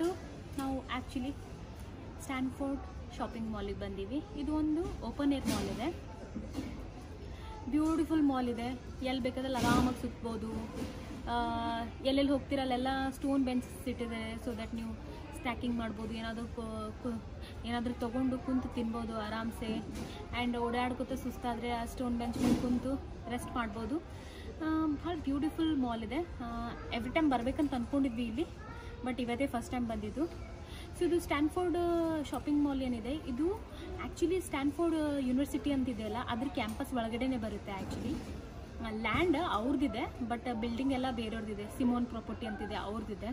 ಇವತ್ತು ನಾವು actually Stanford shopping ಮಾಲಿಗೆ ಬಂದೀವಿ ಇದು ಒಂದು ಓಪನ್ ಏರ್ ಮಾಲ್ ಇದೆ ಬ್ಯೂಟಿಫುಲ್ ಮಾಲ್ ಇದೆ ಎಲ್ಲಿ ಬೇಕಾದಲ್ಲಿ ಆರಾಮಾಗಿ ಸುತ್ಬೋದು ಆ, ಎಲ್ಲೆಲ್ಲಿ ಹೋಗ್ತಿರಲ್ಲೆಲ್ಲ ಸ್ಟೋನ್ ಬೆಂಚಸ್ ಇಟ್ಟಿದ್ದಾರೆ ಸೊ ದಟ್ ನೀವು ಸ್ಟ್ಯಾಕಿಂಗ್ ಮಾಡ್ಬೋದು ಏನಾದರೂ ಏನಾದರೂ ತೊಗೊಂಡು ಕುಂತು ತಿನ್ಬೋದು ಆರಾಮ್ಸೆ ಆ್ಯಂಡ್ ಓಡಾಡ್ಕೊತ ಸುಸ್ತಾದರೆ ಆ ಸ್ಟೋನ್ ಬೆಂಚ್ ಮೇಲೆ ಕುಂತು ರೆಸ್ಟ್ ಮಾಡ್ಬೋದು ಭಾಳ ಬ್ಯೂಟಿಫುಲ್ ಮಾಲ್ ಇದೆ ಎವ್ರಿ ಟೈಮ್ ಬರಬೇಕಂತ ಅಂದ್ಕೊಂಡಿದ್ವಿ ಇಲ್ಲಿ ಬಟ್ ಇವತ್ತೇ ಫಸ್ಟ್ ಟೈಮ್ ಬಂದಿದ್ದು ಸೊ ಇದು ಸ್ಟ್ಯಾನ್ಫೋರ್ಡ್ ಶಾಪಿಂಗ್ ಮಾಲ್ ಏನಿದೆ ಇದು ಆ್ಯಕ್ಚುಲಿ ಸ್ಟ್ಯಾನ್ಫೋರ್ಡ್ ಯೂನಿವರ್ಸಿಟಿ ಅಂತ ಇದೆಯಲ್ಲ ಅದ್ರ ಕ್ಯಾಂಪಸ್ ಒಳಗಡೆನೆ ಬರುತ್ತೆ ಆ್ಯಕ್ಚುಲಿ ಲ್ಯಾಂಡ್ ಅವ್ರದ್ದಿದೆ ಬಟ್ ಬಿಲ್ಡಿಂಗ್ ಎಲ್ಲ ಬೇರೆಯವ್ರದ್ದಿದೆ ಸಿಮೋನ್ ಪ್ರಾಪರ್ಟಿ ಅಂತಿದೆ ಅವ್ರದ್ದಿದೆ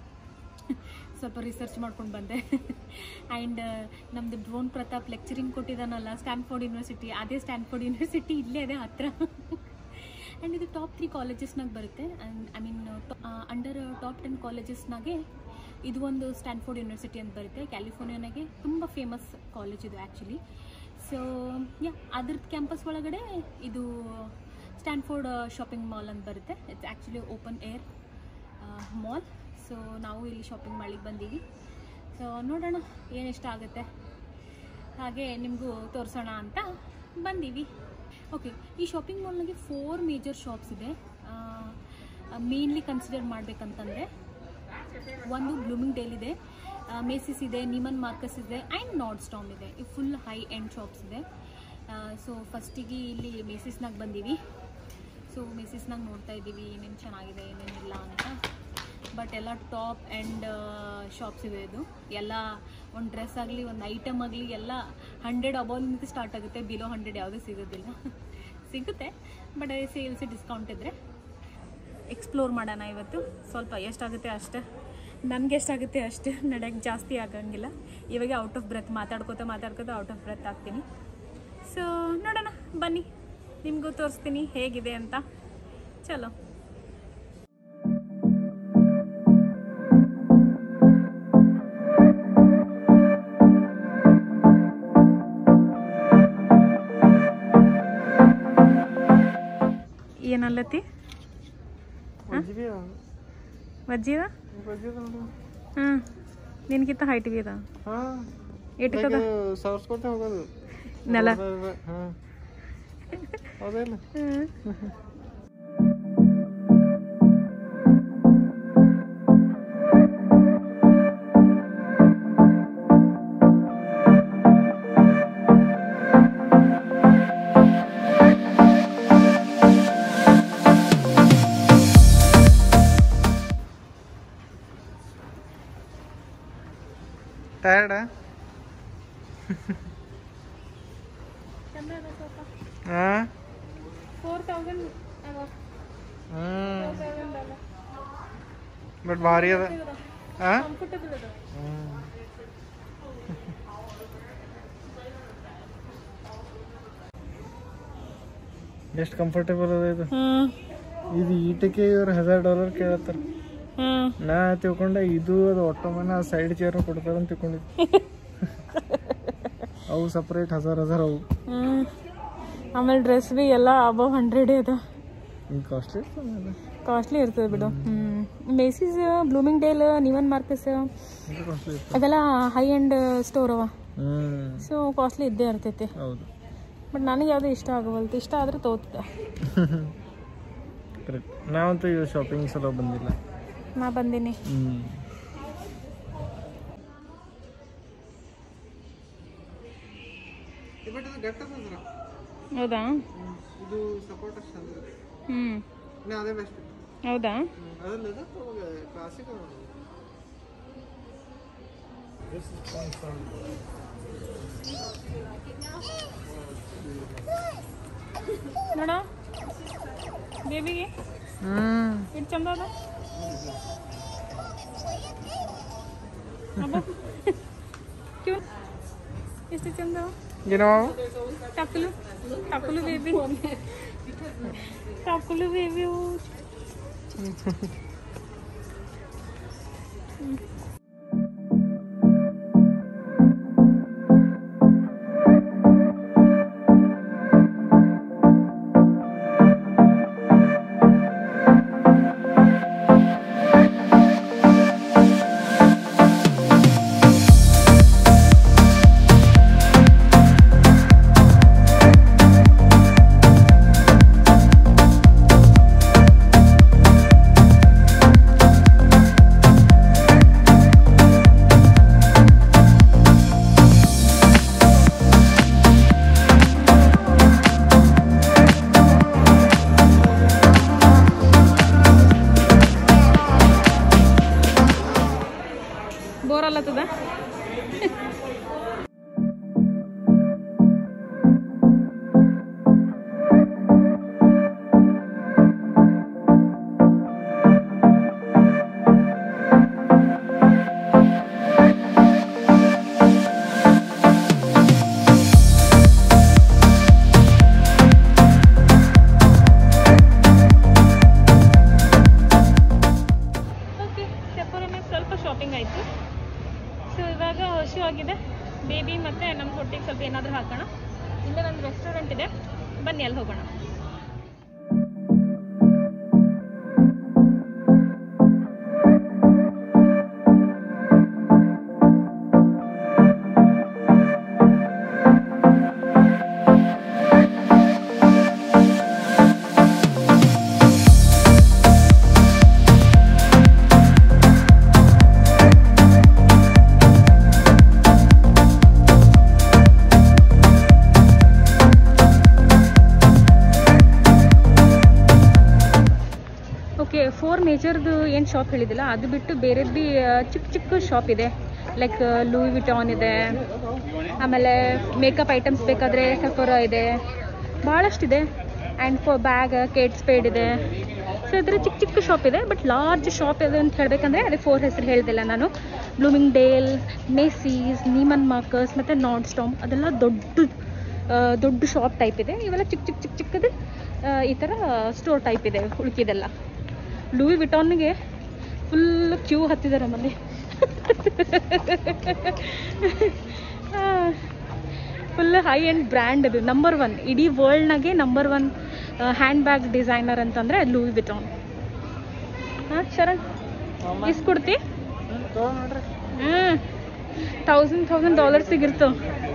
ಸ್ವಲ್ಪ ರಿಸರ್ಚ್ ಮಾಡ್ಕೊಂಡು ಬಂದೆ ಆ್ಯಂಡ್ ನಮ್ಮದು ಡ್ರೋನ್ ಪ್ರತಾಪ್ ಲೆಕ್ಚರಿಂಗ್ ಕೊಟ್ಟಿದ್ದಾನಲ್ಲ ಸ್ಟ್ಯಾನ್ಫೋರ್ಡ್ ಯೂನಿವರ್ಸಿಟಿ ಅದೇ ಸ್ಟ್ಯಾನ್ಫೋರ್ಡ್ ಯೂನಿವರ್ಸಿಟಿ ಇಲ್ಲೇ ಇದೆ ಹತ್ರ ಆ್ಯಂಡ್ ಇದು ಟಾಪ್ ತ್ರೀ ಕಾಲೇಜಸ್ನಾಗ ಬರುತ್ತೆ I mean under top ten ಕಾಲೇಜಸ್ನಾಗೆ ಇದು ಒಂದು ಸ್ಟ್ಯಾನ್ಫೋರ್ಡ್ ಯೂನಿವರ್ಸಿಟಿ ಅಂತ ಬರುತ್ತೆ ಕ್ಯಾಲಿಫೋರ್ನಿಯಾನಾಗೆ ತುಂಬ ಫೇಮಸ್ ಕಾಲೇಜ್ ಇದು ಆ್ಯಕ್ಚುಲಿ ಸೊ ಯಾ ಅದ್ರದ್ದು ಕ್ಯಾಂಪಸ್ ಒಳಗಡೆ ಇದು ಸ್ಟ್ಯಾನ್ಫೋರ್ಡ್ ಶಾಪಿಂಗ್ ಮಾಲ್ ಅಂತ ಬರುತ್ತೆ it's actually open air mall so ನಾವು ಇಲ್ಲಿ ಶಾಪಿಂಗ್ ಮಾಡ್ಲಿಕ್ಕೆ ಬಂದೀವಿ ಸೊ ನೋಡೋಣ ಏನು ಇಷ್ಟ ಆಗುತ್ತೆ ಹಾಗೆ ನಿಮಗೂ ತೋರಿಸೋಣ ಅಂತ ಬಂದೀವಿ ಓಕೆ ಈ ಶಾಪಿಂಗ್ ಮಾಲ್ನಾಗೆ ಫೋರ್ ಮೇಜರ್ ಶಾಪ್ಸ್ ಇದೆ ಮೇನ್ಲಿ ಕನ್ಸಿಡರ್ ಮಾಡಬೇಕಂತಂದರೆ ಒಂದು ಬ್ಲೂಮಿಂಗ್ ಡೇಲ್ ಇದೆ ಮೇಸಿಸ್ ಇದೆ ನಿಮನ್ ಮಾರ್ಕಸ್ ಇದೆ ಆ್ಯಂಡ್ ನಾರ್ಡ್ ಸ್ಟಾಮ್ ಇದೆ ಈ ಫುಲ್ ಹೈ ಎಂಡ್ ಶಾಪ್ಸ್ ಇದೆ ಸೊ ಫಸ್ಟಿಗೆ ಇಲ್ಲಿ ಮೇಸಿಸ್ನಾಗ ಬಂದೀವಿ ಸೊ ಮೇಸಿಸ್ನಾಗ ನೋಡ್ತಾ ಇದ್ದೀವಿ ಏನೇನು ಚೆನ್ನಾಗಿದೆ ಏನೇನಿಲ್ಲ ಅಂತ ಬಟ್ ಎಲ್ಲ ಟಾಪ್ ಆ್ಯಂಡ್ ಶಾಪ್ಸ್ ಇದೆ ಇದು ಎಲ್ಲ ಒಂದು ಡ್ರೆಸ್ ಆಗಲಿ ಒಂದು ಐಟಮ್ ಆಗಲಿ ಎಲ್ಲ ಹಂಡ್ರೆಡ್ ಅಬೌವ್ನಿಂದ ಸ್ಟಾರ್ಟ್ ಆಗುತ್ತೆ ಬಿಲೋ ಹಂಡ್ರೆಡ್ ಯಾವುದೂ ಸಿಗೋದಿಲ್ಲ ಸಿಗುತ್ತೆ ಬಟ್ ಅದೇ ಸೇಲ್ಸ್ ಡಿಸ್ಕೌಂಟ್ ಇದ್ದರೆ ಎಕ್ಸ್ಪ್ಲೋರ್ ಮಾಡೋಣ ಇವತ್ತು ಸ್ವಲ್ಪ ಎಷ್ಟಾಗುತ್ತೆ ಅಷ್ಟೇ ನನಗೆ ಎಷ್ಟಾಗುತ್ತೆ ಅಷ್ಟು ನಡೆಯೋಕ್ಕೆ ಜಾಸ್ತಿ ಆಗಂಗಿಲ್ಲ ಇವಾಗ ಔಟ್ ಆಫ್ ಬ್ರೆತ್ ಮಾತಾಡ್ಕೋತ ಮಾತಾಡ್ಕೋತ ಔಟ್ ಆಫ್ ಬ್ರೆತ್ ಆಗ್ತೀನಿ ಸೊ ನೋಡೋಣ ಬನ್ನಿ ನಿಮಗೂ ತೋರಿಸ್ತೀನಿ ಹೇಗಿದೆ ಅಂತ ಚಲೋ ಏನಲ್ಲತಿ ವಜ್ಜಿದ ಹಾಂ ನಿನಗಿಂತ ಹೈಟ್ ಬಿ ಅದ ಇಟ್ಕದ ಸವರ್ಸ್ಕೊತ ಹೋಗೋದು ನೆಲ ಹಾ ಹೌದಿಲ್ಲ ಟಯರ್ಡ ಹಾ ಫೋರ್ ತೌಸಂಡ್ ಹ್ಮ್ ಬಟ್ ಭಾರಿ ಅದ ಹಾ ಕಂಫರ್ಟಬಲ್ ಅದ ಎಷ್ಟು ಕಂಫರ್ಟೇಬಲ್ ಅದ ಇದು ಹಾಂ ಇದು ಈಟಕ್ಕೆ ಇವ್ರು ಹಜಾರ್ ಡಾಲರ್ ಕೇಳತ್ತಾರ ಹಾಂ ನಾ ತಿಳ್ಕೊಂಡೆ ಇದು ಅದು ಒಟ್ಟು ಮನೆ ಸೈಡ್ ಚೇರ್ ಕೊಡ್ತಾರ ಅಂತ ತಿಳ್ಕೊಂಡಿದ್ದೆ ಅವು ಸಪ್ರೇಟ್ ಹಜಾರ್ ಹಜಾರ್ ಅವು ಹ್ಮ್. ಆಮೇಲೆ ಡ್ರೆಸ್ ಬಿ ಎಲ್ಲ ಅಬವ್ ಹಂಡ್ರೆಡ್ ಅದ ಈಗ ಕಾಸ್ಟ್ಲಿ ಇರ್ತದೆ ಕಾಸ್ಟ್ಲಿ ಇರ್ತದೆ ಬಿಡು ಹ್ಮ್ Macy's Bloomingdale Neiman Marcus ಇದು ಕಾಸ್ಟ್ಲಿ ಇರ್ತದೆ ಅವೆಲ್ಲ ಹೈ ಎಂಡ್ ಸ್ಟೋರ್ ಅವ ಹ್ಮ್ ಸೊ ಕಾಸ್ಟ್ಲಿ ಇದ್ದೇ ಇರ್ತೈತಿ ಹೌದು ಬಟ್ ನನಗೆ ಯಾವುದು ಇಷ್ಟ ಆಗವಲ್ತು ಇಷ್ಟ ಆದ್ರೆ ತೋತಿದ್ದೆ ಕರೆಕ್ಟ್ ನಾವಂತೂ ಇವ್ ಶಾಪಿಂಗ್ ಸಲ ಬಂದಿಲ್ಲ ನಾ ಬಂದೀನಿ ಹ್ಮ್ ಹೌದಾ ಇದು ಸಪೋರ್ಟ್ ಹ್ಮ್ ಅದೇ ಬೆಸ್ಟ್ ಹೌದಾ ಅದಲ್ಲ ಕ್ಲಾಸಿಕ್ ನೋಡ ಬೇಬಿಗೆ ಹ್ಮ್ ಎಷ್ಟು ಚಂದ ಅದ ಅಬ್ಬಾ. ಕ್ಯೂಟ್. ಎಷ್ಟು ಚಂದ ಅವ. ಏನೋ ಟಕಲು ಟಕಲು ಬೇಬಿ ಟಕಲು ಬೇಬಿ ಹೌದಾ ಓಕೆ ಸೆಫೋರಲ್ಲಿ ಸ್ವಲ್ಪ ಶಾಪಿಂಗ್ ಆಯಿತು ಸೊ ಇವಾಗ ಹಸು ಆಗಿದೆ ಬೇಬಿ ಮತ್ತು ನಮ್ಮ ಹೊಟ್ಟೆಗೆ ಸ್ವಲ್ಪ ಏನಾದರೂ ಹಾಕೋಣ ಇಲ್ಲೇ ಒಂದು ರೆಸ್ಟೋರೆಂಟ್ ಇದೆ ಬನ್ನಿ ಅಲ್ಲಿ ಹೋಗೋಣ ಓಕೆ ಫೋರ್ ಮೇಜರ್ದು ಏನು ಶಾಪ್ ಹೇಳಿದಿಲ್ಲ ಅದು ಬಿಟ್ಟು ಬೇರೆದ್ದು ಚಿಕ್ಕ ಚಿಕ್ಕ ಶಾಪ್ ಇದೆ ಲೈಕ್ ಲೂಯಿ ವಿಟಾನ್ ಇದೆ ಆಮೇಲೆ ಮೇಕಪ್ ಐಟಮ್ಸ್ ಬೇಕಾದರೆ ಸಫೋರಾ ಇದೆ ಭಾಳಷ್ಟಿದೆ and for bag Kate Spade ಇದೆ ಸೊ ಈ ಥರ ಚಿಕ್ಕ ಚಿಕ್ಕ ಶಾಪ್ ಇದೆ ಬಟ್ ಲಾರ್ಜ್ ಶಾಪ್ ಇದೆ ಅಂತ ಹೇಳಬೇಕಂದ್ರೆ ಅದೇ ಫೋರ್ ಹೆಸರು ಹೇಳ್ದಿಲ್ಲ ನಾನು Bloomingdale Macy's Neiman Marcus ಮತ್ತು ನಾನ್ ಸ್ಟಾಮ್ ಅದೆಲ್ಲ ದೊಡ್ಡ ಆ, ದೊಡ್ಡ ಶಾಪ್ ಟೈಪ್ ಇದೆ ಇವೆಲ್ಲ ಚಿಕ್ಕ ಚಿಕ್ಕ ಚಿಕ್ಕ ಚಿಕ್ಕದು ಆ, ಈ ಥರ ಸ್ಟೋರ್ ಟೈಪ್ ಇದೆ ಉಳ್ಕಿದೆಲ್ಲ ಲೂಯಿ ವಿಟಾನ್ಗೆ ಫುಲ್ ಕ್ಯೂ ಹತ್ತಿದ್ದಾರೆ ಮಂದಿ ಫುಲ್ ಹೈ ಆ್ಯಂಡ್ ಬ್ರ್ಯಾಂಡ್ ಅದು ನಂಬರ್ ಒನ್ ಇಡೀ ವರ್ಲ್ಡ್ನಾಗೆ number one handbag designer ಅಂತಂದರೆ ಲೂಯಿ ವಿಟಾನ್ ಹಾಂ ಶರಣ್ ಎಷ್ಟು ಕೊಡ್ತಿ ನೋಡ್ರಿ ಹ್ಞೂ ತೌಸಂಡ್ ತೌಸಂಡ್ ಡಾಲರ್ಸಿಗೆ ಇರ್ತವೆ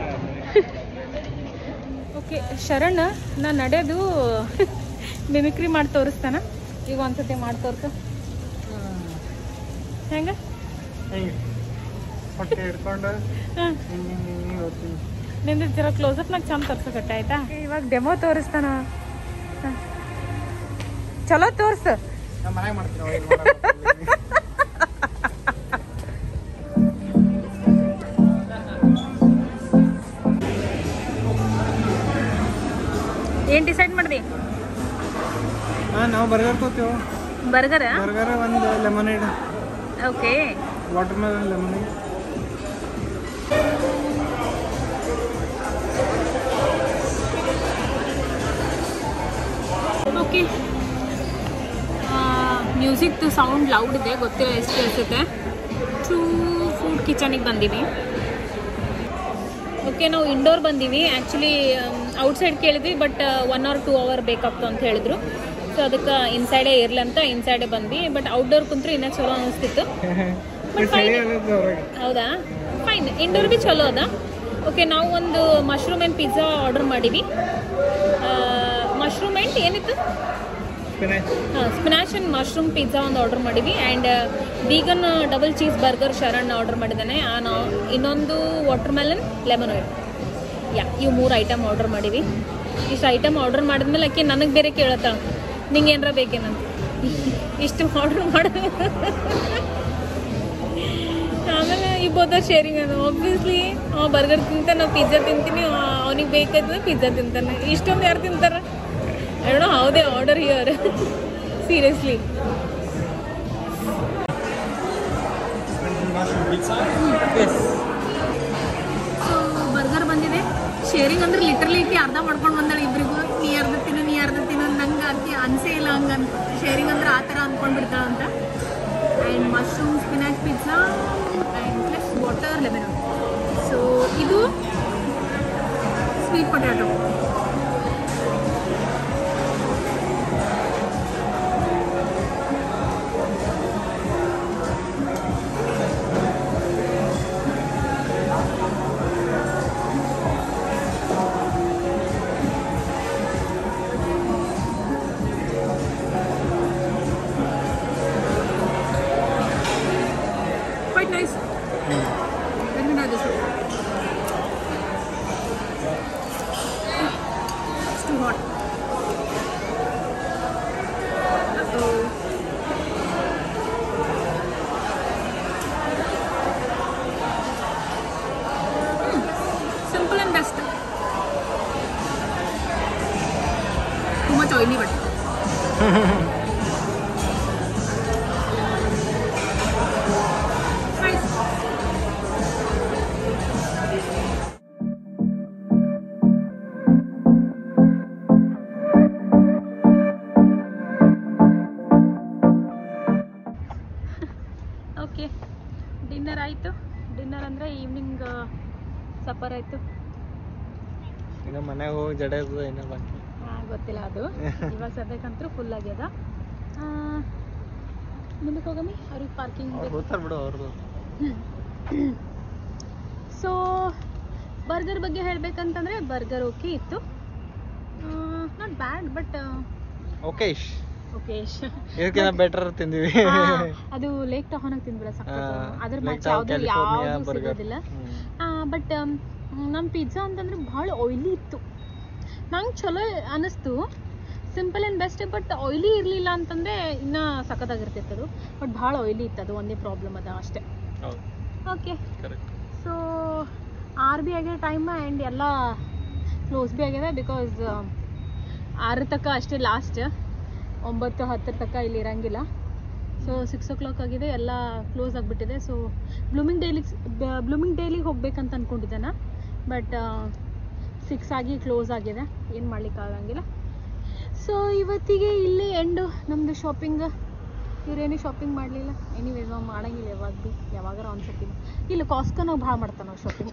ಓಕೆ ಶರಣ್ ನಾನು ನಡೆಯೋದು ಮಿಮಿಕ್ರಿ ಮಾಡಿ ತೋರಿಸ್ತಾನ ಈಗ ಒಂದ್ಸತಿ ಮಾಡಿ ತೋರ್ಸು ಹೆಂಗೆ ಹಿಂಗೆ ಹೊಟ್ಟೆ ಹಿಡ್ಕೊಂಡು ಹಾಂ ಹಿಂಗೆ ಹಿಂಗೆ ಹಿಂಗೆ ಹೋಗ್ತೀನಿ ನಿಂದು ಜರ ಕ್ಲೋಸಪ್ನಾಗ ಚಂದ ತೋರ್ಸಕಟ್ಟ ಆಯ್ತಾ ಇವಾಗ ಡೆಮೋ ತೋರಿಸ್ತಾನ ಹ. ಚಲೋ ತೋರ್ಸು ನಮ್ಮ ಮನೆಗೆ ಮಾಡ್ತೀನಿ ಅವಾಗ ಏನ್ ಮಾಡಲ್ಲ. ಏನು ಡಿಸೈಡ್ ಮಾಡ್ದಿ ಹಾ ನಾವು ಬರ್ಗರ್ ತಗೋತೇವೆ ಬರ್ಗರ ಬರ್ಗರ್ ಒಂದು lemonade okay watermelon lemonade okay ಮ್ಯೂಸಿಕ್ದು ಸೌಂಡ್ ಲೌಡ್ ಇದೆ ಗೊತ್ತಿಲ್ಲ ಎಷ್ಟು ಕೇಳಿಸುತ್ತೆ ಟೂ ಫುಡ್ ಕಿಚನಿಗೆ ಬಂದೀವಿ ಓಕೆ ನಾವು ಇಂಡೋರ್ ಬಂದೀವಿ ಆ್ಯಕ್ಚುಲಿ ಔಟ್ಸೈಡ್ ಕೇಳಿದ್ವಿ but one or two hour ಬೇಕಾಗ್ತು ಅಂತ ಹೇಳಿದ್ರು ಸೊ ಅದಕ್ಕೆ ಇನ್ಸೈಡೇ ಇರ್ಲಿ ಅಂತ ಇನ್ಸೈಡೇ ಬಂದ್ವಿ ಬಟ್ ಔಟ್ಡೋರ್ ಕುಂತ್ರೆ ಇನ್ನೂ ಚಲೋ ಅನಿಸ್ತಿತ್ತು But fine. ಹೊರಗೆ ಹೌದಾ ಫೈನ್ ಇಂಡೋರ್ ಬಿ ಚಲೋ ಅದ ಓಕೆ ನಾವು ಒಂದು ಮಶ್ರೂಮ್ ಆ್ಯಂಡ್ ಪಿಜ್ಜಾ ಆರ್ಡರ್ ಮಾಡೀವಿ ಮಶ್ರೂಮ್ ಆ್ಯಂಡ್ ಏನಿತ್ತು ಸ್ಪಿನಾಚ್ ಹಾಂ ಸ್ಪಿನಾಚ್ ಆ್ಯಂಡ್ ಮಶ್ರೂಮ್ ಪಿಜ್ಜಾ ಒಂದು ಆರ್ಡರ್ ಮಾಡೀವಿ and vegan double cheese burger Sharan order ಮಾಡಿದ್ದಾನೆ ಆ ನಾವು ಇನ್ನೊಂದು watermelon lemonade yeah ಇವು ಮೂರು ಐಟಮ್ ಆರ್ಡರ್ ಮಾಡೀವಿ ಇಷ್ಟು ಐಟಮ್ ಆರ್ಡರ್ ಮಾಡಿದ್ಮೇಲೆ ಆಕೆ ನನಗೆ ಬೇರೆ ಕೇಳತ್ತ ನಿಂಗೆ ಏನಾರ ಬೇಕೇನಂತ ಇಷ್ಟು ಆರ್ಡರ್ ಮಾಡ ಆಮೇಲೆ ಇಬ್ಬದ ಶೇರಿಂಗ್ ಅದು ಆಬ್ವಿಯಸ್ಲಿ ಅವ ಬರ್ಗರ್ ತಿಂತಾನೆ ನಾವು ಪಿಜ್ಜಾ ತಿಂತೀನಿ ಅವನಿಗೆ ಬೇಕಾದ್ರೆ ಪಿಜ್ಜಾ ತಿಂತಾನೆ ಇಷ್ಟೊಂದು ಯಾರು ತಿಂತಾರ ಐಡೋ ಹೌದೇ order here seriously so burger ಬಂದಿದೆ ಶೇರಿಂಗ್ ಅಂದ್ರೆ ಲಿಟ್ರಲಿ ಇಟ್ಟು ಅರ್ಧ ಮಾಡ್ಕೊಂಡು ಬಂದಾಳೆ ಇಬ್ರಿಗೂ ನೀ ಅರ್ಧ ತಿನ್ನು ನೀ ಅರ್ಧ ತಿನ್ನು ನಂಗೆ ಅಕ್ಕಿ ಅನ್ಸೇ ಇಲ್ಲ ಹಂಗೆ ಅನ್ ಶೇರಿಂಗ್ ಅಂದ್ರೆ ಆ ಥರ ಅಂದ್ಕೊಂಡು ಬಿಡ್ತಾಳೆ ಅಂತ and mushroom spinach pizza and plus water lemon so ಇದು sweet potato quite nice. Let me know this one. oily but okay dinner ಆಯಿತು ಡಿನ್ನರ್ ಅಂದರೆ ಈವ್ನಿಂಗ್ ಸಫರ್ ಆಯಿತು ಇನ್ನು ಮನೆಗೆ ಹೋಗಿ ಜಡೆದು ಏನೋ ಬಾಕಿ ಗೊತ್ತಿಲ್ಲ ಅದು ಇವಾಗ ಸದ್ಯಕ್ಕಂತೂ ಫುಲ್ ಆಗ್ಯದ ಆ, ಮುಂದಕ್ಕೆ ಹೋಗಮ್ಮಿ ಅವ್ರಿಗೆ ಪಾರ್ಕಿಂಗ್ ಅವ್ರು ಹೋಗ್ತಾರೆ ಬಿಡು ಅವ್ರದ್ದು ಸೊ ಬರ್ಗರ್ ಬಗ್ಗೆ ಹೇಳ್ಬೇಕಂತಂದ್ರೆ ಬರ್ಗರ್ ಓಕೆ ಇತ್ತು not bad but okay ish okay ಇದಕ್ಕಿಂತ ಬೆಟರ್ ತಿಂದಿವಿ ಅದು ಲೇಕ್ ಟಹೋನಾಗ ತಿಂದ್ಬಿಡ ಸಕ್ಕ ಆ, ಅದ್ರ Lake ಮ್ಯಾಚ್ Tahoe, ಯಾವುದು California ಯಾವುದು burger. ಸಿಗೋದಿಲ್ಲ ಹ್ಮ್. ಬಟ್ ನಮ್ಮ ಪಿಜ್ಜಾ ಅಂತಂದ್ರೆ ಭಾಳ ಆಯ್ಲಿ ಇತ್ತು ನಂಗೆ ಚಲೋ ಅನಿಸ್ತು simple and best but oily ಇರಲಿಲ್ಲ ಅಂತಂದರೆ ಇನ್ನೂ ಸಖತ್ತಾಗಿರ್ತೈತೆ ಅದು ಬಟ್ ಭಾಳ ಆಯ್ಲಿ ಇತ್ತು ಅದು ಒಂದೇ ಪ್ರಾಬ್ಲಮ್ ಅದ ಅಷ್ಟೇ ಹೌದು ಓಕೆ ಕರೆಕ್ಟ್ ಸೊ ಆರು ಬಿ ಆಗ್ಯದ ಟೈಮ್ ಆ್ಯಂಡ್ ಎಲ್ಲ ಕ್ಲೋಸ್ ಬಿ ಆಗ್ಯದ ಬಿಕಾಸ್ ಆರು ತನಕ ಅಷ್ಟೇ ಲಾಸ್ಟ್ ಒಂಬತ್ತು ಹತ್ತರ ತನಕ ಇಲ್ಲಿ ಇರಂಗಿಲ್ಲ ಸೊ ಸಿಕ್ಸ್ ಓ ಕ್ಲಾಕ್ ಆಗಿದೆ ಎಲ್ಲ ಕ್ಲೋಸ್ ಆಗಿಬಿಟ್ಟಿದೆ ಸೊ ಬ್ಲೂಮಿಂಗ್ ಡೈಲಿಗೆ ಬ್ಲೂಮಿಂಗ್ ಡೈಲಿಗೆ ಹೋಗ್ಬೇಕಂತ ಅಂದ್ಕೊಂಡಿದ್ದೆ ನಾ ಬಟ್ ಸಿಕ್ಸ್ ಆಗಿ ಕ್ಲೋಸ್ ಆಗಿದೆ ಏನು ಮಾಡ್ಲಿಕ್ಕೆ ಆಗಂಗಿಲ್ಲ ಸೊ ಇವತ್ತಿಗೆ ಇಲ್ಲೇ ಎಂಡು ನಮ್ಮದು ಶಾಪಿಂಗ್ ಇವ್ರೇನು ಶಾಪಿಂಗ್ ಮಾಡಲಿಲ್ಲ ಎನಿವೇಸ್ ನಾವು ಮಾಡಂಗಿಲ್ಲ ಯಾವಾಗ ಭೀ ಯಾವಾಗಾರ ಅನ್ಸತ್ತಿ ಇಲ್ಲ ಕಾಸ್ಕೋ ನಾವು ಭಾಳ ಮಾಡ್ತಾನ ನಾವು ಶಾಪಿಂಗ್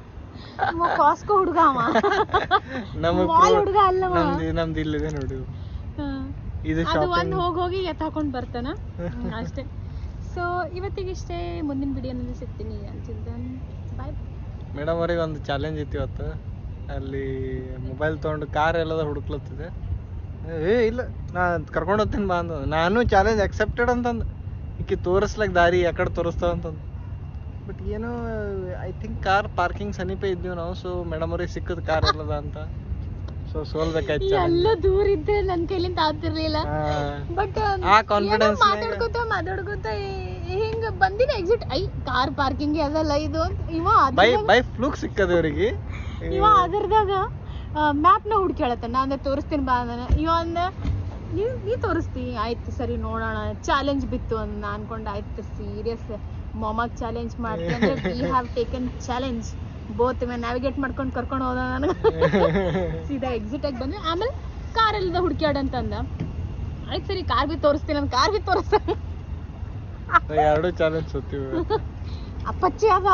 ಕಾಸ್ಕೋ ಹುಡುಗ ಅವ ನಮಗ್ ಮಾಲ್ ಹುಡುಗ ಅಲ್ಲವ ನಮ್ದು ನಮ್ದು ಇಲ್ಲಿದೆ ನೋಡಿ ಹಾ. ಇದು ಅದು ಒಂದ್ ಶಾಪಿಂಗ್ ಹೋಗಿ ಹೋಗಿ ಎತ್ತ ಹಾಕೊಂಡ್ ಬರ್ತಾನ ಹ್ಮ್, ಅಷ್ಟೇ ಸೊ ಇವತ್ತಿಗೆ ಇಷ್ಟೇ ಮುಂದಿನ ವಿಡಿಯೋನಲ್ಲಿ ಸಿಗ್ತೀನಿ ಅಂತಿದ್ದ ಬಾಯ್ ಮೇಡಮ್ ಅವ್ರಿಗೆ ಒಂದು ಚಾಲೆಂಜ್ ಇತ್ತು ಇವತ್ತು ಅಲ್ಲಿ ಮೊಬೈಲ್ ತೊಗೊಂಡು ಕಾರ್ ಎಲ್ಲದ ಹುಡುಕ್ಲತ್ತಿದೆ ಏ ಇಲ್ಲ ನಾ ಕರ್ಕೊಂಡು ಹೋಗ್ತೀನಿ ಬಾ ಅಂತ ನಾನು ಚಾಲೆಂಜ್ ಅಕ್ಸೆಪ್ಟೆಡ್ ಅಂತಂದು ಈಕಿ ತೋರಿಸ್ಲಕ್ ದಾರಿ ಯಾಕಡೆ ತೋರಿಸ್ತಾವ ಅಂತಂದು ಬಟ್ ಏನೋ ಐ ಥಿಂಕ್ ಕಾರ್ ಪಾರ್ಕಿಂಗ್ ಸಮೀಪ ಇದ್ದೀವಿ ನಾವು ಸೊ ಮೇಡಮ್ ಅವ್ರಿಗೆ ಸಿಕ್ಕದ ಕಾರ್ ಎಲ್ಲದ ಅಂತ ಸೊ ಸೋಲ್ಬೇಕಾಯ್ತು ಎಲ್ಲ ದೂರ ಇದ್ದೆ ನನ್ ಕೈಲಿಂದ ಆಗ್ತಿರ್ಲಿಲ್ಲ ಬಟ್ ಆ confidence ನ್ಯಾಗ- ಮಾತಾಡ್ಕೋತ ಮಾತಾಡ್ಕೋತ ಹಿಂಗ ಬಂದಿನ ಎಕ್ಸಿಟ್ ಐ ಕಾರ್ ಪಾರ್ಕಿಂಗ್ ಅದಲ್ಲ ಇದು ಅಂತ ಇವ ಬೈ ಅದ್ರದಾಗ- ಬೈ ಫ್ಲೂಕ್ ಸಿಕ್ಕದ ಇವ್ರಿಗೆ ಇವ ಅದ್ರದಾಗ ಮ್ಯಾಪ್ನ ಹುಡ್ಕ್ಯಾಳತ್ತ ನಾ ಅಂದೆ ತೋರಿಸ್ತೀನಿ ಬಾ ಅಂದನ ಇವ ಅಂದ ನೀ ನೀ ತೋರಿಸ್ತಿ ಆಯ್ತು ಸರಿ ನೋಡೋಣ ಚಾಲೆಂಜ್ ಬಿತ್ತು ಅಂತ ನಾ ಅನ್ಕೊಂಡೆ ಆಯ್ತು ಸೀರಿಯಸ್ ಮೊಮ್ಮಗ್ ಚಾಲೆಂಜ್ ಮಾಡ್ತಿ ಅಂದ್ರೆ we have taken challenge both ಇವ ನ್ಯಾವಿಗೇಟ್ ಮಾಡ್ಕೊಂಡು ಕರ್ಕೊಂಡು ಹೋದ ನನಗೆ ಸೀದಾ ಎಕ್ಸಿಟ್ ಆಗಿ ಬಂದೆ ಆಮೇಲೆ ಕಾರ್ ಎಲ್ಲದ ಹುಡ್ಕ್ಯಾಡಂತಂದ ಆಯ್ತು ಸರಿ ಕಾರ್ ಬಿ ತೋರಿಸ್ತೀನಿ ನಾನು ಕಾರ್ ಬಿ ತೋರಿಸ್ತಾನೆ ಎರಡು ಚಾಲೆಂಜ್ ಸುತ್ತೀವಿ ಅಪ್ಪಚ್ಚಿ ಅವ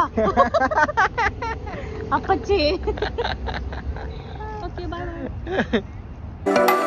ಅಪ್ಪಚ್ಚಿ ಓಕೆ ಬಾಯ್ ಬಾಯ್